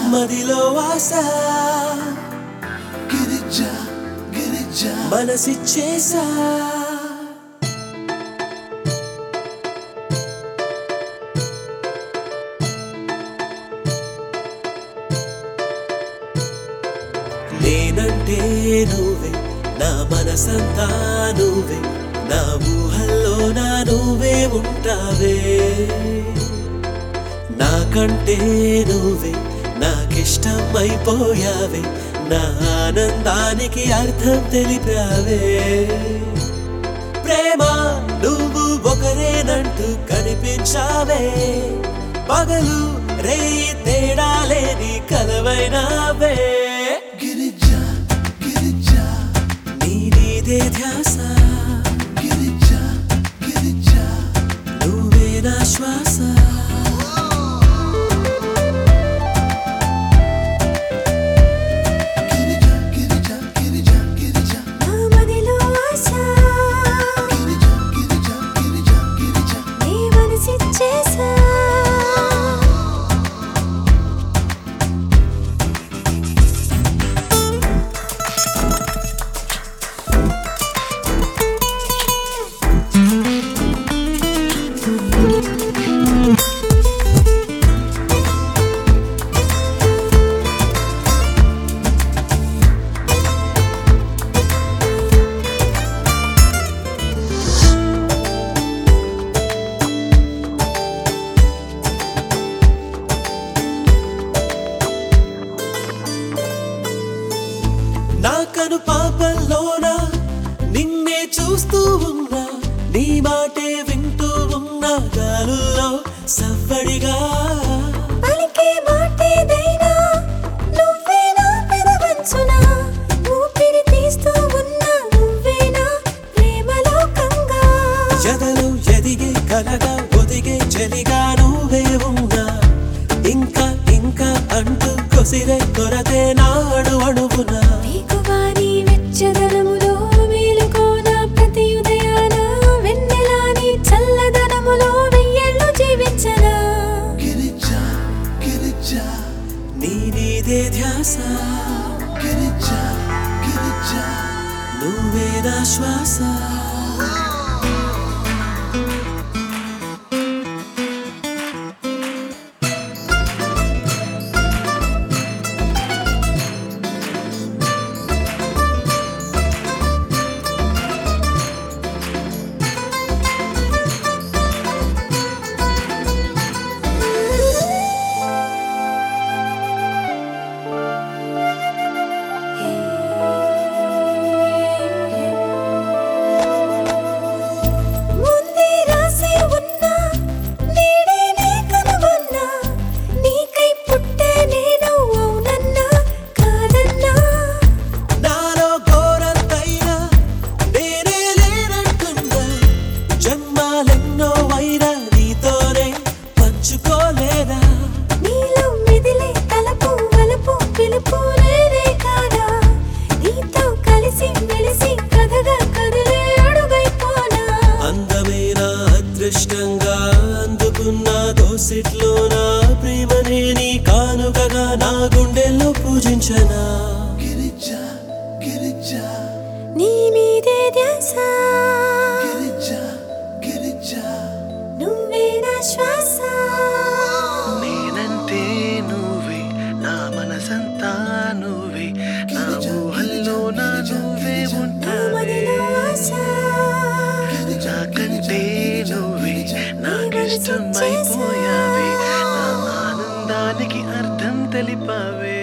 మదిలో ఆశ గిరిజా గిరిజా మనసిచ్చేసా నేనంటే నువ్వే నా మనసంతా నువ్వే నా ఊహల్లో నా నువ్వే ఉంటావే నాకంటే నువ్వే నాకిష్టం అయిపోయావే నా ఆనందానికి అర్థం తెలిపావే ప్రేమ నువ్వు ఒకరేనంటూ కనిపించావే పగలు రేయి తేడా లేని కలవైనావే గిరిజా గిరిజా నీ నీదే ధ్యాస గిరిజా గిరిజా నువ్వే నా శ్వాస గిరిజా గిరిజా గిరిజా గిరిజా నా మదిలో ఆశ గిరిజా గిరిజా గిరిజా గిరిజా నీ మనసిచ్చేసా నా కను పాపల్లోన నిన్నే చూస్తూ ఉన్నా నీ మాటే వింటూ ఉన్నా గాలుల్లో సవ్వడిగా పలికే మాటేదైనా నువ్వే నా పెదవంచునా ఊపిరి తీస్తూ ఉన్నా నువ్వేనా ప్రేమలోకంగా ఎదలు ఎదిగే కలగా ఒదిగే చెలిగా నువ్వే ఉన్నా ఇంకా ఇంకా అంటూ కొసిరే కొరతే నాడు అణువునా వేకువాని వెచ్చదనములో మేలుకోన ప్రతి ఉదయాన వెన్నెలాని చల్లదనములో వెయ్యేళ్ళు జీవించనా గిరిజా గిరిజా నీ నీదే ధ్యాస గిరిజా గిరిజా నువ్వే నా శ్వాస ముందే రాసి ఉన్నా నేడే నే కనుగొన్నా నీకై పుట్టే నేను అవునన్నా కాదన్నా నాలో ఘోరంతైనా నేనే లేనంటున్నా జన్మాలెన్నో అయినా నీతోనే పంచుకోలేదా నీలో మెదిలే తలపు వలపు పిలుపు నేనే కాదా నీతో కలిసి మెలిసి కథగా కదిలే అడుగైపోనా అందమైన అదృష్టంగా అందుకున్న దోసిట్లో నా ప్రేమనే నీ కానుకగా నా గుండెల్లో పూజించనా గిరిజా గిరిజా నీ మీదే ధ్యాస గిరిజా గిరిజా నువ్వే నా శ్వాస నేనంటే నువ్వే నా మనసంతా నువ్వే నా ఊహల్లో నా నువ్వే నా ఉంటావే మదిలో ఆశ నాకంటే నువ్వే నాకిష్టం అయిపోయావే నా ఆనందానికి అర్థం తెలిపావే